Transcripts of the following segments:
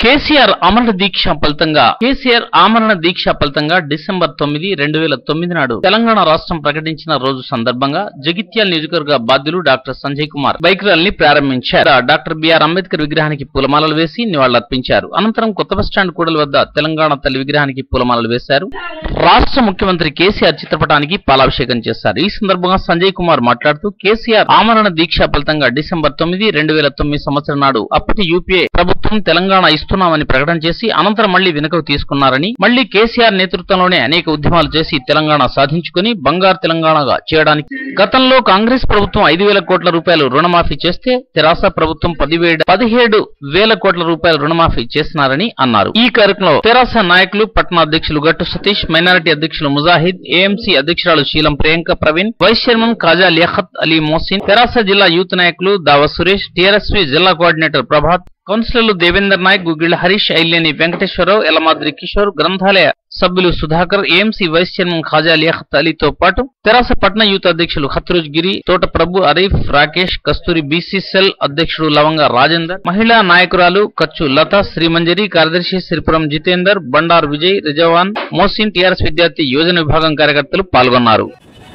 కేసీఆర్ ఆమరణ దీక్ష ఫలితంగా కేసీఆర్ ఆమరణ దీక్ష ఫలితంగా డిసెంబర్ తొమ్మిది రెండు వేల తొమ్మిది నాడు తెలంగాణ రాష్ట్రం ప్రకటించిన రోజు సందర్భంగా జగిత్యాల నియోజకవర్గ బాధ్యులు డాక్టర్ సంజయ్ కుమార్ బైక్ ర్యాలీని ప్రారంభించారు డాక్టర్ బిఆర్ అంబేద్కర్ విగ్రహానికి పూలమాలలు వేసి నివాళులర్పించారు అనంతరం కొత్త బస్టాండ్ కూడలి వద్ద తెలంగాణ తల్లి విగ్రహానికి పూలమాలలు వేశారు రాష్ట్ర ముఖ్యమంత్రి కేసీఆర్ చిత్రపటానికి పాలాభిషేకం చేశారు ఈ సందర్భంగా సంజయ్ కుమార్ మాట్లాడుతూ కేసీఆర్ ఆమరణ దీక్ష ఫలితంగా డిసెంబర్ తొమ్మిది రెండు వేల తొమ్మిది సంవత్సరం నాడు అప్పటి యూపీఏ ప్రభుత్వం తెలంగాణ ఇస్తున్నామని ప్రకటన చేసి అనంతరం మళ్లీ వెనుకకు తీసుకున్నారని మళ్లీ కేసీఆర్ నేతృత్వంలోనే అనేక ఉద్యమాలు చేసి తెలంగాణ సాధించుకుని బంగారు తెలంగాణగా చేయడానికి గతంలో కాంగ్రెస్ ప్రభుత్వం ఐదు వేల కోట్ల రూపాయలు రుణమాఫీ చేస్తే తెరాస ప్రభుత్వం పదివేడు పదిహేడు వేల కోట్ల రూపాయలు రుణమాఫీ చేసినారని అన్నారు ఈ కార్యక్రమంలో తెరాస నాయకులు పట్టణ అధ్యక్షులు గట్టు సతీష్ మైనారిటీ అధ్యక్షులు ముజాహిద్ ఏఎంసీ అధ్యక్షురాలు శీలం ప్రియాంక ప్రవీణ్ వైస్ చైర్మన్ ఖాజా లియాఖత్ అలీ మోసిన్ తెరాస జిల్లా యూత్ నాయకులు దావ సురేష్ టీఆర్ఎస్వి జిల్లా కోఆర్డినేటర్ ప్రభాత్ కౌన్సిలర్లు దేవేందర్ నాయక్ గుగ్గిళ్ల హరీష్ ఐలేని వెంకటేశ్వరరావు ఎలమాద్రి కిషోర్ గ్రంథాలయ సభ్యులు Sudhakar AMC vice chairman Khaja Liyakhat అలీతో పాటు తెరాస పట్న యూత్ అధ్యక్షులు హత్రోజ్ గిరి తోట ప్రభు అరీఫ్ రాకేష్ కస్తూరి బీసీ సెల్ అధ్యక్షుడు లవంగ రాజేందర్ మహిళా నాయకురాలు ఖర్చు లత శ్రీమంజరి కార్యదర్శి సిరిపురం జితేందర్ బండార్ విజయ్ రిజవాన్ మోసిన్ టీఆర్ఎస్ విద్యార్థి యోజన విభాగం కార్యకర్తలు పాల్గొన్నారు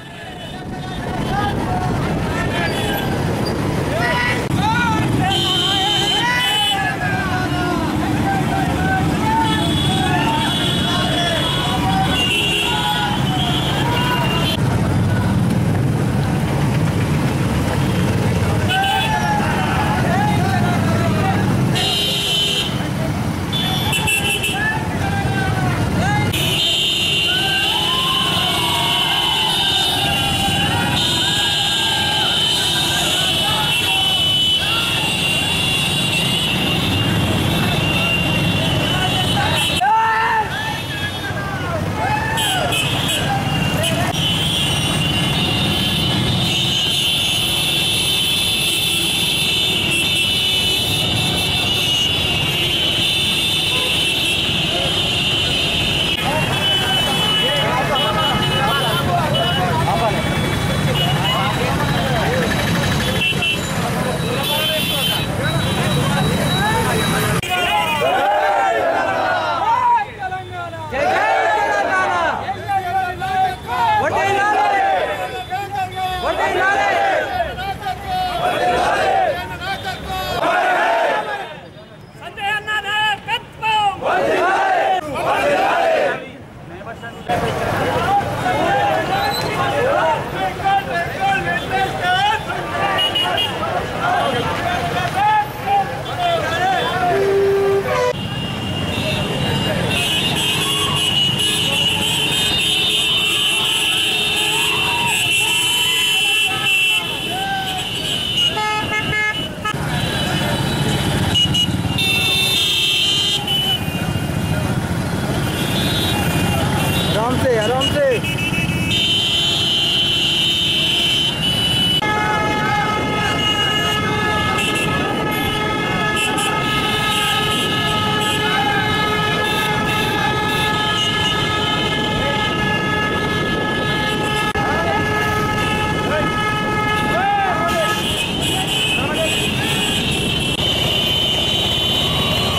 సంజయ్ అన్న నాయకత్వం आराम से आराम से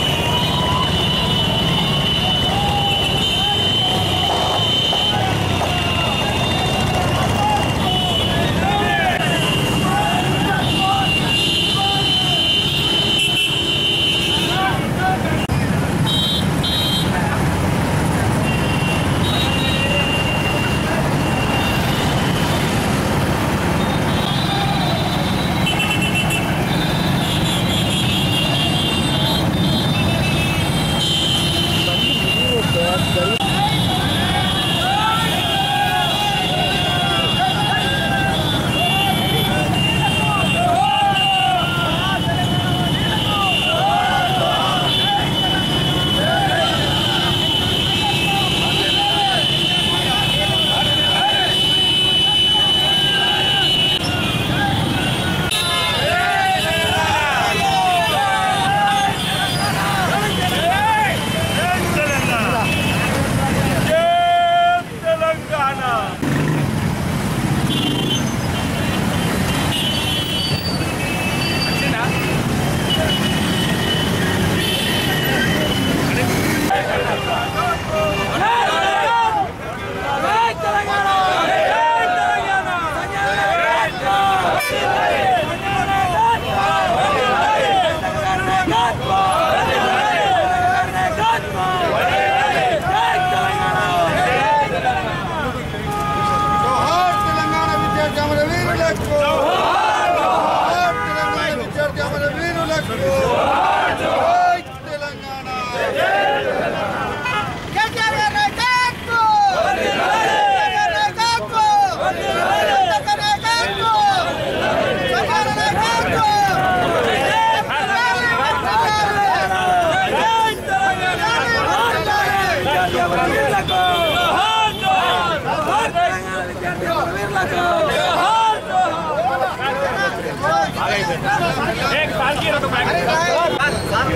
¡Vamos!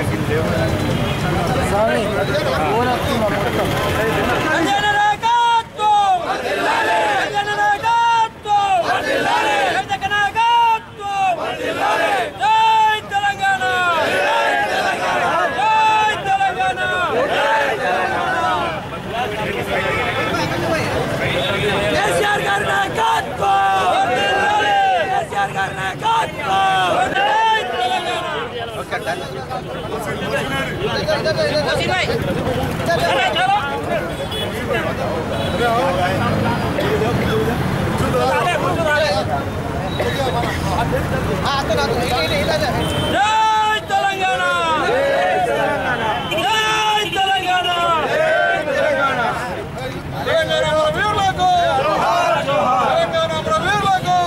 స్వామి ఫోన్ వస్తుందా మొత్తం సంజయ్ నాయకత్వం సంజయ్ నాయకత్వం జగన్ నాయకత్వం జై తెలంగాణ జై తెలంగాణ కేసీఆర్ గారి నాయకత్వం కేసీఆర్ గారి నాయకత్వం జై తెలంగాణ జై తెలంగాణ జై తెలంగాణ తెలంగాణ వీరులకు తెలంగాణ వీరులకు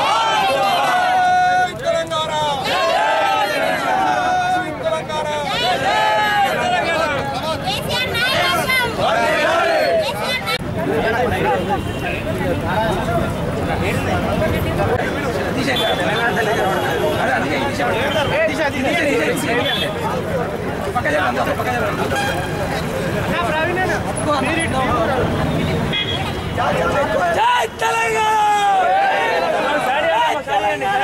జై తెలంగాణ తెలంగాణ కేసీఆర్ నాయకత్వం కేసీఆర్ జై తెలంగాణ జై తెలంగాణ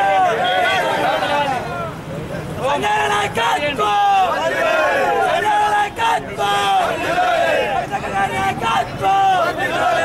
సంజయ్ నాయకత్వం సంజయ్ నాయకత్వం జగన్ నాయకత్వం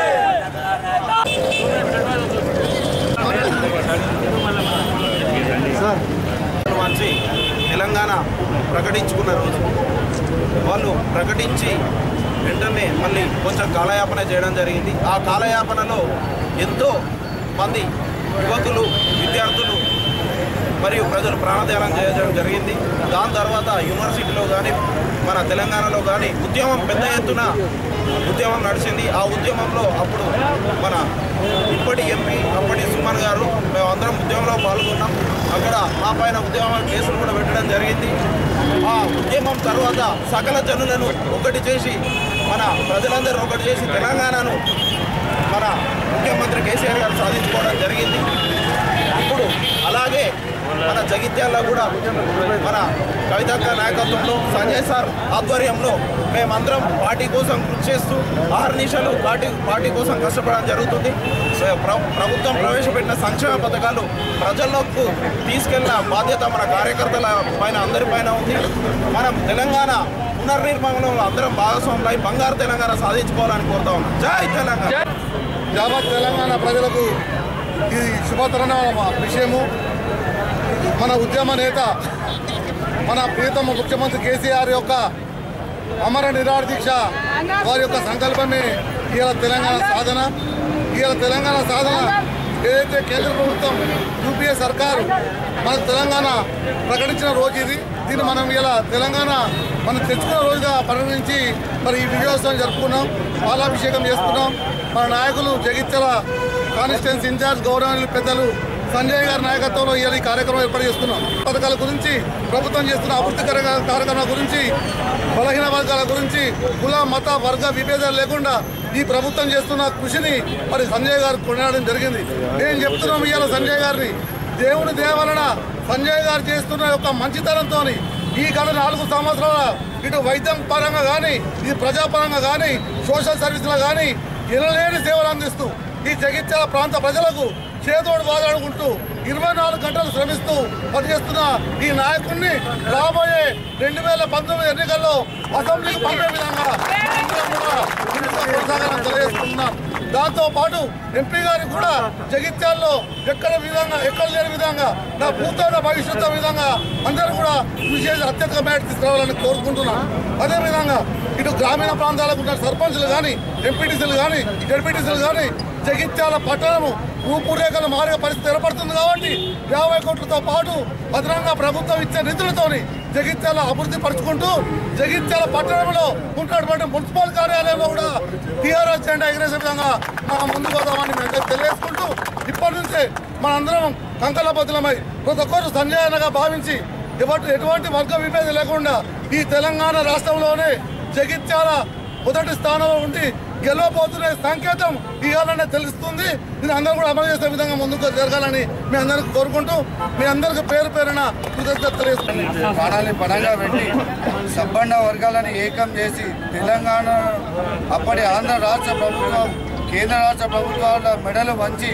మార్చి తెలంగాణ ప్రకటించుకున్న రోజు వాళ్ళు ప్రకటించి వెంటనే మళ్ళీ కొంచెం కాలయాపన చేయడం జరిగింది ఆ కాలయాపనలో ఎంతో మంది యువకులు విద్యార్థులు మరియు ప్రజలు ప్రాణత్యాగం చేయడం జరిగింది దాని తర్వాత యూనివర్సిటీలో కానీ మన తెలంగాణలో కానీ ఉద్యమం పెద్ద ఎత్తున ఉద్యమం నడిచింది ఆ ఉద్యమంలో అప్పుడు మన ఇప్పటి ఎంపీ అప్పటి సుమన్ గారు మేమందరం ఉద్యమంలో పాల్గొన్నాం అక్కడ మా పైన ఉద్యమం కేసులు కూడా పెట్టడం జరిగింది ఆ ఉద్యమం తర్వాత సకల జనులను ఒకటి చేసి మన ప్రజలందరూ ఒకటి చేసి తెలంగాణను మన ముఖ్యమంత్రి కేసీఆర్ గారు సాధించుకోవడం జరిగింది ఇప్పుడు అలాగే మన జగిత్యాల్లో కూడా మన కవితక్క నాయకత్వంలో సంజయ్ సార్ ఆధ్వర్యంలో మేమందరం పార్టీ కోసం కృషి చేస్తూ ఆరు నిమిషాలు పార్టీ పార్టీ కోసం కష్టపడడం జరుగుతుంది సో ప్ర- ప్రభుత్వం ప్రవేశపెట్టిన సంక్షేమ పథకాలు ప్రజల్లోకి తీసుకెళ్లిన బాధ్యత మన కార్యకర్తల పైన అందరి పైన ఉంది మనం తెలంగాణ పునర్నిర్మాణంలో అందరం భాగస్వాములై బంగారు తెలంగాణ సాధించుకోవాలని కోరుతా ఉన్నాం జై తెలంగాణ యావత్ తెలంగాణ ప్రజలకు ఇది శుభతరణ విషయము మన ఉద్యమ నేత మన ప్రియతమ ముఖ్యమంత్రి కేసీఆర్ యొక్క అమర నిరాహార దీక్ష వారి యొక్క సంకల్పమే ఇవాళ తెలంగాణ సాధన ఇవాళ తెలంగాణ సాధన ఏదైతే కేంద్ర ప్రభుత్వం యూపీఏ సర్కారు మన తెలంగాణ ప్రకటించిన రోజు ఇది దీన్ని మనం ఇలా తెలంగాణ మనం తెచ్చుకున్న రోజుగా పరిగణించి మరి ఈ విజయోత్సవం జరుపుకున్నాం పాలాభిషేకం చేసుకున్నాం మన నాయకులు జగిత్యాల కాన్స్టిట్యున్సీ ఇన్ఛార్జ్ గౌరవనీయులు పెద్దలు సంజయ్ గారి నాయకత్వంలో ఇవాళ ఈ కార్యక్రమం ఏర్పాటు చేసుకున్నాం పథకాల గురించి ప్రభుత్వం చేస్తున్న అభివృద్ధి కార్య- కార్యక్రమాల గురించి బలహీన వర్గాల గురించి కుల మత వర్గ విభేదాలు లేకుండా ఈ ప్రభుత్వం చేస్తున్న కృషిని మరి సంజయ్ గారు కొనియాడడం జరిగింది నేను చెప్తున్నాం ఇవాళ సంజయ్ గారిని దేవుని దేవలన సంజయ్ గారు చేస్తున్న యొక్క మంచితనంతో ఈ గత నాలుగు సంవత్సరాల ఇటు వైద్యం పరంగా కానీ ఇది ప్రజాపరంగా కానీ సోషల్ సర్వీసులో కానీ ఎనలేని సేవలు అందిస్తూ ఈ జగిత్యాల ప్రాంత ప్రజలకు చేదోడు వాదాడుకుంటూ ఇరవై నాలుగు గంటలు శ్రమిస్తూ పనిచేస్తున్న ఈ నాయకుడిని రాబోయే రెండు వేల పంతొమ్మిది ఎన్నికల్లో అసెంబ్లీకి పంపే విధంగా అందరం కూడా ముందుగా కొనసాగాలని తెలియజేస్తున్నాం దాంతో పాటు ఎంపీ గారికి కూడా జగిత్యాల్లో ఎక్కడ విధంగా ఎక్కడ లేని విధంగా నా భూతోడ భవిష్యత్తు విధంగా అందరూ కూడా కృషి చేసి అత్యధిక మేట తీసుకురావాలని కోరుకుంటున్నాం అదేవిధంగా ఇటు గ్రామీణ ప్రాంతాలకు ఉన్న సర్పంచులు కానీ ఎంపీటీసీలు కానీ జడ్పీటీసీలు కానీ జగిత్యాల పట్టణము రూపురేఖలు మారే పరిస్థితి ఏర్పడుతుంది కాబట్టి యాభై కోట్లతో పాటు అదనంగా ప్రభుత్వం ఇచ్చే నిధులతోని జగిత్యాల అభివృద్ధి పరుచుకుంటూ జగిత్యాల పట్టణంలో ఉన్నటువంటి మున్సిపల్ కార్యాలయంలో కూడా టీఆర్ఎస్ జెండా ఎగిరేసే విధంగా మనం ముందుకు పోదామని మేము అందరికీ తెలియజేసుకుంటూ ఇప్పటి నుంచే మనందరం కంకలబద్దులమై ప్రతి ఒక్కరు సంజయనగా భావించి ఎటువంటి ఎటువంటి వర్గ విభేదం లేకుండా ఈ తెలంగాణ రాష్ట్రంలోనే జగిత్యాల మొదటి స్థానంలో ఉండి గెలవబోతున్న సంకేతం ఇవ్వాలనే తెలుస్తుంది ఇది అందరూ కూడా అమలు చేసే విధంగా ముందుకు జరగాలని మీ అందరికి కోరుకుంటూ మీ అందరికి పేరు పేరున కృతజ్ఞత తెలియజేస్తున్నాను పడాలి పడంగా పెట్టి సబ్బండ వర్గాలను ఏకం చేసి తెలంగాణ అప్పటి ఆంధ్ర రాష్ట్ర ప్రభుత్వం కేంద్ర రాష్ట్ర ప్రభుత్వాల మెడలు వంచి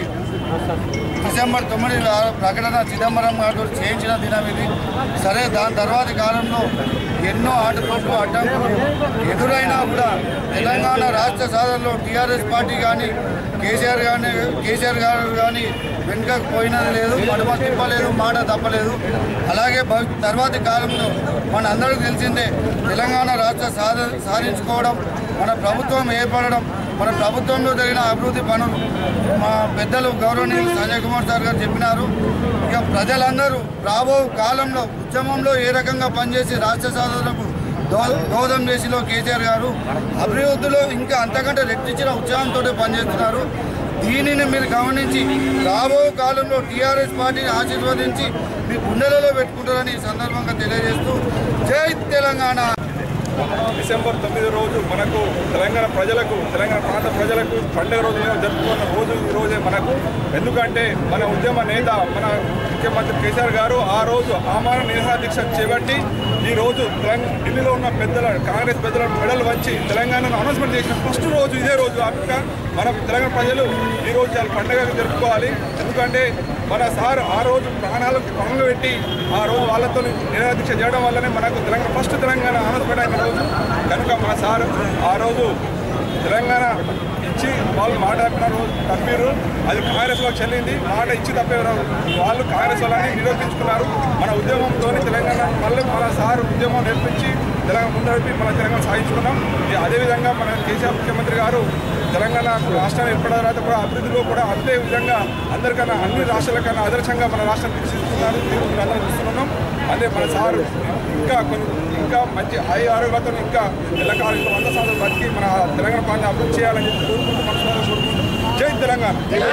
డిసెంబర్ తొమ్మిది రా- ప్రకటన చిదంబరం గారు చేయించిన దినం ఇది సరే దాని తర్వాతి కాలంలో ఎన్నో ఆటపోట్లు అడ్డంకులు ఎదురైనా కూడా తెలంగాణ రాష్ట్ర సాధనలో టీఆర్ఎస్ పార్టీ కానీ కేసీఆర్ కానీ కేసీఆర్ గారు కానీ వెనుకకు పోయినది లేదు మడమ తిప్పలేదు మాట తప్పలేదు అలాగే భవి- తర్వాతి కాలంలో మన అందరికీ తెలిసిందే తెలంగాణ రాష్ట్ర సాధ సాధించుకోవడం మన ప్రభుత్వం ఏర్పడడం మన ప్రభుత్వంలో జరిగిన అభివృద్ధి పనులు మా పెద్దలు గౌరవనీయులు సంజయ్ కుమార్ సార్ గారు చెప్పినారు ఇక ప్రజలందరూ రాబో కాలంలో ఉద్యమంలో ఏ రకంగా పనిచేసి రాష్ట్ర సాధనకు దో దోహదం చేసిలో కేసీఆర్ గారు అభివృద్ధిలో ఇంకా అంతకంటే రెట్టించిన ఉత్సాహంతో పనిచేస్తున్నారు దీనిని మీరు గమనించి రాబో కాలంలో టీఆర్ఎస్ పార్టీని ఆశీర్వదించి మీ గుండెలలో పెట్టుకుంటారని ఈ సందర్భంగా తెలియజేస్తూ జై తెలంగాణ డిసెంబర్ తొమ్మిది రోజు మనకు తెలంగాణ ప్రజలకు తెలంగాణ ప్రాంత ప్రజలకు పండుగ రోజు జరుపుకున్న రోజు ఈ రోజే మనకు ఎందుకంటే మన ఉద్యమ నేత మన ముఖ్యమంత్రి కేసీఆర్ గారు ఆ రోజు ఆమాన నిరసన దీక్ష చేపట్టి ఈ రోజు తెలంగాణ ఢిల్లీలో ఉన్న పెద్దల కాంగ్రెస్ పెద్దల మెడల్ వచ్చి తెలంగాణను అనౌన్స్మెంట్ చేసిన ఫస్ట్ రోజు ఇదే రోజు అందుక మన తెలంగాణ ప్రజలు ఈ రోజు చాలా పండుగ జరుపుకోవాలి ఎందుకంటే మన సార్ ఆ రోజు ప్రాణాలకు పనులు పెట్టి ఆ రోజు వాళ్ళతో నిరాదీక్ష చేయడం వల్లనే మనకు తెలంగాణ ఫస్ట్ తెలంగాణ అనౌన్స్మెంట్ అయిన రోజు కనుక మన సార్ ఆ రోజు తెలంగాణ ఇచ్చి వాళ్ళు మాట తప్పిన రోజు తప్పిరు అది కాంగ్రెస్లోకి చెల్లింది మాట ఇచ్చి తప్పే వాళ్ళు కాంగ్రెస్ వాళ్ళని నిరూపించుకున్నారు మన ఉద్యమంతో తెలంగాణ మళ్ళీ మన సార్ ఉద్యమం నేర్పించి తెలంగాణ ముందడిపి మన తెలంగాణ సాధించుకున్నాం ఇది అదేవిధంగా మన కేసీఆర్ ముఖ్యమంత్రి గారు తెలంగాణ రాష్ట్రం ఏర్పడిన తర్వాత కూడా అభివృద్ధిలో కూడా అంతే విధంగా అందరికన్నా అన్ని రాష్ట్రాల కన్నా ఆదర్శంగా మన రాష్ట్రం తీర్చిదిద్దుతున్నారు దీన్ని మేము అందరం చూస్తున్నాం అదే మన సార్ ఇంకా కొన్ని ఇంకా మంచి ఆయ ఆరోగ్యంతో ఇంకా ఎల్లకాలం వంద సంవత్సరాలు బతికి మన తెలంగాణ ప్రాంతం అభివృద్ధి చేయాలని చెప్పి కోరుకుంటూ మనసులో కోరుకుంటూ జై తెలంగాణ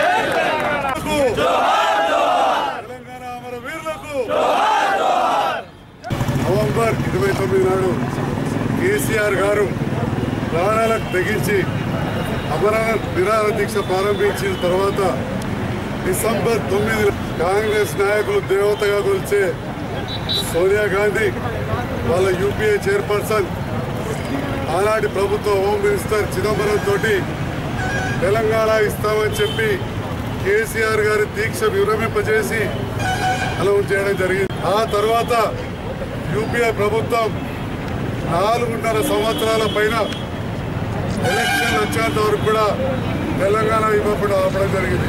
తెలంగాణ అమర వీరులకు నవంబర్ ఇరవై తొమ్మిది నాడు కేసీఆర్ గారు ప్రాణాలకు తెగించి అమరనాథ్ నిరాహార దీక్ష ప్రారంభించిన తర్వాత డిసెంబర్ తొమ్మిది కాంగ్రెస్ నాయకులు దేవతగా కొలిచే సోనియా గాంధీ వాళ్ళ యూపీఏ చైర్పర్సన్ ఆనాటి ప్రభుత్వ హోమ్ మినిస్టర్ చిదంబరం తోటి తెలంగాణ ఇస్తామని చెప్పి కేసీఆర్ గారి దీక్ష విరమింపజేసి అనౌన్స్ చేయడం జరిగింది ఆ తర్వాత యూపీఏ ప్రభుత్వం నాలుగున్నర సంవత్సరాల పైన ఎలక్షన్ వచ్చేంత వరకు కూడా తెలంగాణ ఇవ్వకుండా ఆపడం జరిగింది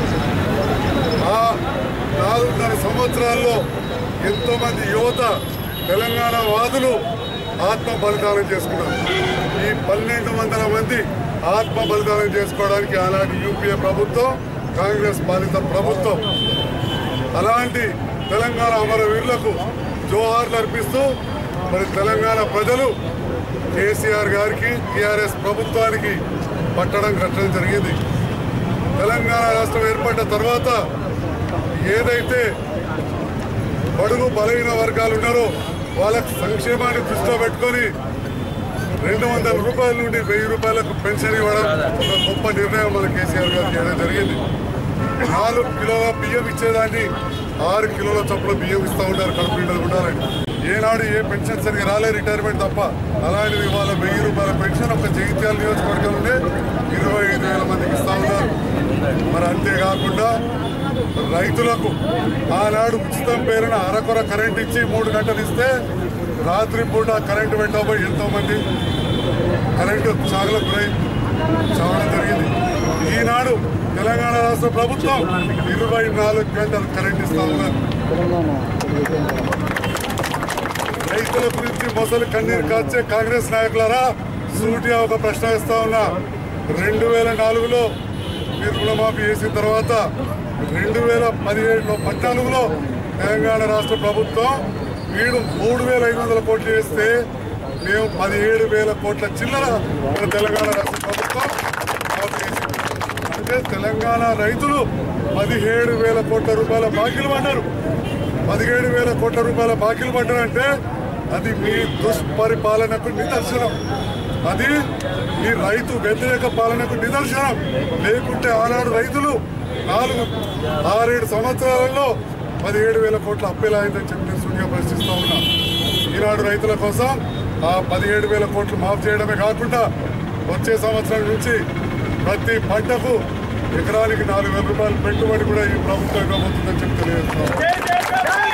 ఆ నాలుగున్నర సంవత్సరాల్లో ఎంతోమంది యువత తెలంగాణ వాదులు ఆత్మ బలిదానం చేసుకున్నారు ఈ పన్నెండు వందల మంది ఆత్మ బలిదానం చేసుకోవడానికి ఆనాటి యూపీఏ ప్రభుత్వం కాంగ్రెస్ పాలిత ప్రభుత్వం అలాంటి తెలంగాణ అమరవీరులకు జోహార్లు అర్పిస్తూ మరి తెలంగాణ ప్రజలు కేసీఆర్ గారికి టీఆర్ఎస్ ప్రభుత్వానికి పట్టడం కట్టడం జరిగింది తెలంగాణ రాష్ట్రం ఏర్పడిన తర్వాత ఏదైతే బడుగు బలహీన వర్గాలు ఉన్నారో వాళ్ళకి సంక్షేమాన్ని దృష్టిలో పెట్టుకొని రెండు వందల రూపాయల నుండి వెయ్యి రూపాయలకు పెన్షన్ ఇవ్వడం ఒక గొప్ప నిర్ణయం మన కేసీఆర్ గారు చేయడం జరిగింది నాలుగు కిలోల బియ్యం ఇచ్చేదాన్ని ఆరు కిలోల చొప్పున బియ్యం ఇస్తూ ఉంటారు కడుపు నిండా ఉండాలని ఏనాడు ఏ పెన్షన్ సరిగా రాలే రిటైర్మెంట్ తప్ప అలాంటిది ఇవాళ వెయ్యి రూపాయల పెన్షన్ ఒక జగిత్యాల నియోజకవర్గం నుండి ఇరవై ఐదు వేల మందికి ఇస్తూ ఉన్నారు మరి అంతేకాకుండా రైతులకు ఆనాడు ఉచితం పేరున అరకొర కరెంట్ ఇచ్చి మూడు గంటలు ఇస్తే రాత్రి పూట కరెంటు పెట్టబోయి ఎంతో మంది కరెంటు సాగులకు గురై చావడం జరిగింది ఈనాడు తెలంగాణ రాష్ట్ర ప్రభుత్వం ఇరవై నాలుగు గంటలు కరెంట్ ఇస్తా ఉన్నారు రైతుల గురించి మొసలు కన్నీరు కాచే కాంగ్రెస్ నాయకులారా సూటిగా ఒక ప్రశ్న ఇస్తా ఉన్నా రెండు వేల నాలుగులో మీరు రుణమాఫీ చేసిన తర్వాత రెండు వేల పదిహేడులో పద్నాలుగులో తెలంగాణ రాష్ట్ర ప్రభుత్వం వీడు మూడు వేల ఐదు వందల కోట్లు వేస్తే మేము పదిహేడు వేల కోట్ల చిల్లర మన తెలంగాణ రాష్ట్ర ప్రభుత్వం మాఫీ చేసింది. అంటే తెలంగాణ రైతులు పదిహేడు వేల కోట్ల రూపాయల బాకీలు పడ్డారు పదిహేడు వేల కోట్ల రూపాయల బాకీలు పడ్డారంటే అది మీ దుష్పరిపాలనకు నిదర్శనం అది మీ రైతు వ్యతిరేక పాలనకు నిదర్శనం లేకుంటే ఆనాడు రైతులు నాలుగు ఆరేడు సంవత్సరాలలో పదిహేడు వేల కోట్ల అప్పేలా అయిందని చెప్పి నేను సూటిగా ప్రశ్నిస్తా ఉన్నా ఈనాడు రైతుల కోసం ఆ పదిహేడు వేల కోట్లు మాఫ్ చేయడమే కాకుండా వచ్చే సంవత్సరం నుంచి ప్రతి పంటకు ఎకరానికి నాలుగు వేల రూపాయలు పెట్టుబడి కూడా ఈ ప్రభుత్వం ఇవ్వబోతుందని చెప్పి తెలియజేస్తున్నాం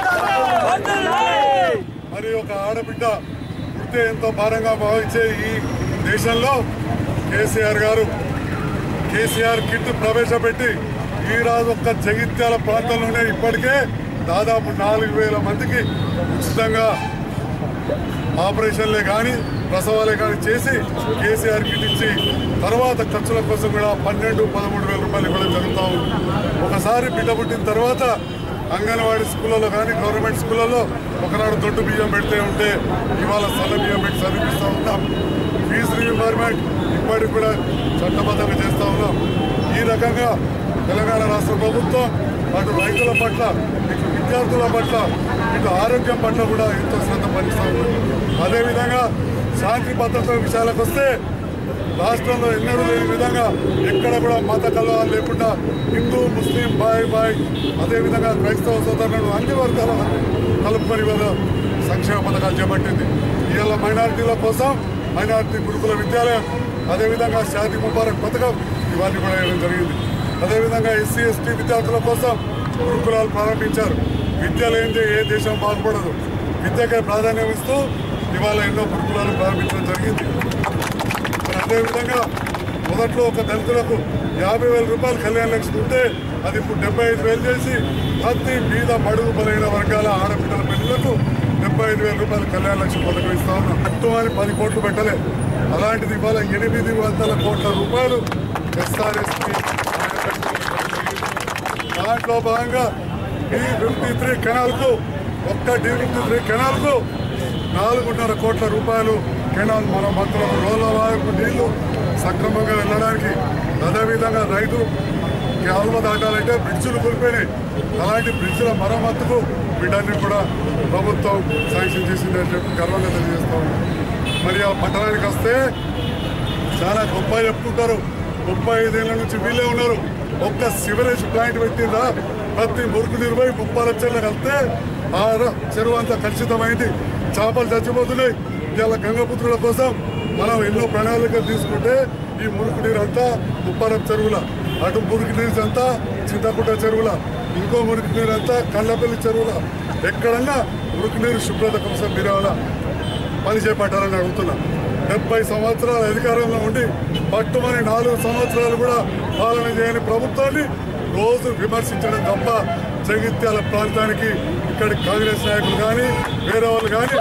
మరి ఒక ఆడబిడ్డ పుడితే ఎంతో భారంగా భావించే ఈ దేశంలో కేసీఆర్ గారు కేసీఆర్ కిట్ ప్రవేశపెట్టి ఈ రాజు ఒక్క జగిత్యాల ప్రాంతంలోనే ఇప్పటికే దాదాపు నాలుగు వేల మందికి ఉచితంగా ఆపరేషన్లే కానీ ప్రసవాలే కానీ చేసి కేసీఆర్ కిట్ ఇచ్చి తర్వాత ఖర్చుల కోసం కూడా పన్నెండు పదమూడు వేల రూపాయలు ఇవ్వడం జరుగుతూ ఉంది ఒకసారి బిడ్డ పుట్టిన తర్వాత అంగన్వాడీ స్కూళ్ళలో కానీ గవర్నమెంట్ స్కూళ్ళలో ఒకనాడు దొడ్డు బియ్యం పెడితే ఉంటే ఇవాళ సల్ల బియ్యం పెట్టి చదివిస్తూ ఉంటాం ఫీజు రీఎంబర్మెంట్ ఇప్పటికి కూడా చట్టబద్ధంగా చేస్తూ ఉన్నాం ఈ రకంగా తెలంగాణ రాష్ట్ర ప్రభుత్వం అటు రైతుల పట్ల ఇటు విద్యార్థుల పట్ల ఇటు ఆరోగ్యం పట్ల కూడా ఎంతో శ్రద్ధ భరిస్తూ ఉంది అదేవిధంగా శాంతి భద్రతల విషయాలకు వస్తే రాష్ట్రంలో ఎన్నడూ లేని విధంగా ఎక్కడ కూడా మత కలవాలు లేకుండా హిందూ ముస్లిం బాయ్ బాయ్ అదేవిధంగా క్రైస్తవ సోదరులను అన్ని వర్గాల కలుపుకొని వాళ్ళ సంక్షేమ పథకాలు చేపట్టింది ఇవాళ మైనారిటీల కోసం మైనారిటీ గురుకుల విద్యాలయం అదేవిధంగా షాది ముబారక్ పథకం ఇవన్నీ కూడా వేయడం జరిగింది అదేవిధంగా ఎస్సీ ఎస్టీ విద్యార్థుల కోసం గురుకులాలు ప్రారంభించారు విద్య లేనిదే ఏ దేశం బాగుపడదు విద్యకే ప్రాధాన్యం ఇస్తూ ఇవాళ ఎన్నో గురుకులాలు ప్రారంభించడం జరిగింది మరి అదేవిధంగా మొదట్లో ఒక దళితులకు యాభై వేల రూపాయలు కళ్యాణ లక్ష్మి ఉంటే అది ఇప్పుడు డెబ్బై ఐదు వేలు చేసి ప్రతి మీద బడుగు బలైన వర్గాల ఆడపిల్లల పెళ్లిలకు డెబ్బై ఐదు వేల రూపాయలు కళ్యాణ లక్ష్మి పథకం ఇస్తా ఉన్నాం అట్టు అని పది కోట్లు పెట్టలే అలాంటిది ఇవాళ ఎనిమిది వందల కోట్ల రూపాయలు ఎస్ఆర్ఎస్పీ దాంట్లో భాగంగా డి ఫిఫ్టీ త్రీ కెనాల్కు ఒక్క డి ఫిఫ్టీ త్రీ కెనాల్కు నాలుగున్నర కోట్ల రూపాయలు కెనాల్ మన భక్తులకు రోడ్ల వారికి నీళ్లు సక్రమంగా వెళ్ళడానికి అదేవిధంగా రైతు కాలువ దాటాలంటే బ్రిడ్జులు కోల్పోయినాయి అలాంటి బ్రిడ్జుల మరమ్మతుకు వీటన్ని కూడా ప్రభుత్వం శాంక్షన్ చేసిందని చెప్పి గర్వంగా తెలియజేస్తా ఉన్నాం మరి ఆ పట్టణానికి వస్తే చాలా గొప్ప చెప్పుకుంటారు ముప్పై ఐదేళ్ల నుంచి వీళ్ళే ఉన్నారు ఒక్క సివరేజ్ ప్లాంట్ పెట్టిందా ప్రతి మురుకు నిర్వై ముప్పై లక్షలు కలిస్తే ఆ ర- చెరువు అంతా కలుషితమైంది చేపలు చచ్చిపోతున్నాయి ఇలా గంగపుత్రుల కోసం మనం ఎన్నో ప్రణాళికలు తీసుకుంటే ఈ మురుకు నీరు అంతా ముప్పారం చెరువుల అటు మురికి నీరు అంతా చింతకుంట చెరువుల ఇంకో మురికి నీరు అంతా కళ్ళపల్లి చెరువుల ఎక్కడన్నా మురికి నీరు శుభ్రత కోసం మీరు ఏమైనా పని చేపట్టాలని అడుగుతున్నా డెబ్బై సంవత్సరాల అధికారంలో ఉండి పట్టుమని నాలుగు సంవత్సరాలు కూడా పాలన చేయని ప్రభుత్వాన్ని రోజు విమర్శించడం తప్ప జగిత్యాల ప్రాంతానికి ఇక్కడి కాంగ్రెస్ నాయకులు కానీ వేరే వాళ్ళు కానీ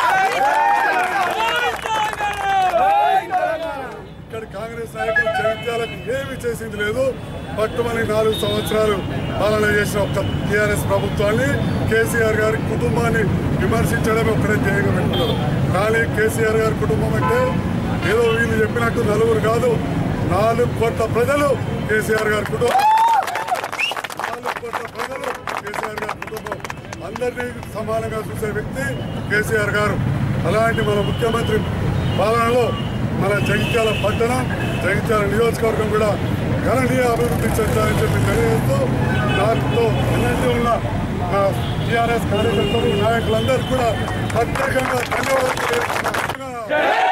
ఇక్కడ కాంగ్రెస్ నాయకులు జగిత్యాలకు ఏమీ చేసింది లేదు పట్టుమని నాలుగు సంవత్సరాలు పాలన చేసిన ఒక్క టీఆర్ఎస్ ప్రభుత్వాన్ని కేసీఆర్ గారి కుటుంబాన్ని విమర్శించడమే ఒక్కడే ధ్యేయంగా పెట్టుకున్నారు కానీ కేసీఆర్ గారి కుటుంబం అంటే ఏదో వీళ్ళు చెప్పినట్టు నలుగురు కాదు నాలుగు కోట్ల ప్రజలు కేసీఆర్ గారి కుటుంబం నాలుగు కోట్ల ప్రజలు కేసీఆర్ గారి కుటుంబం అందరినీ సమానంగా చూసే వ్యక్తి కేసీఆర్ గారు అలాంటి మన ముఖ్యమంత్రి పాలనలో మన జగిత్యాల పట్టణం జగిత్యాల నియోజకవర్గం కూడా గణనీయ అభివృద్ధి చెందాలని చెప్పి తెలియజేస్తూ నాతో ఎన్నెంటి ఉన్న నా టీఆర్ఎస్ కార్యకర్తలు నాయకులందరూ కూడా ప్రత్యేకంగా ధన్యవాదాలు తెలియజేస్తున్నాను.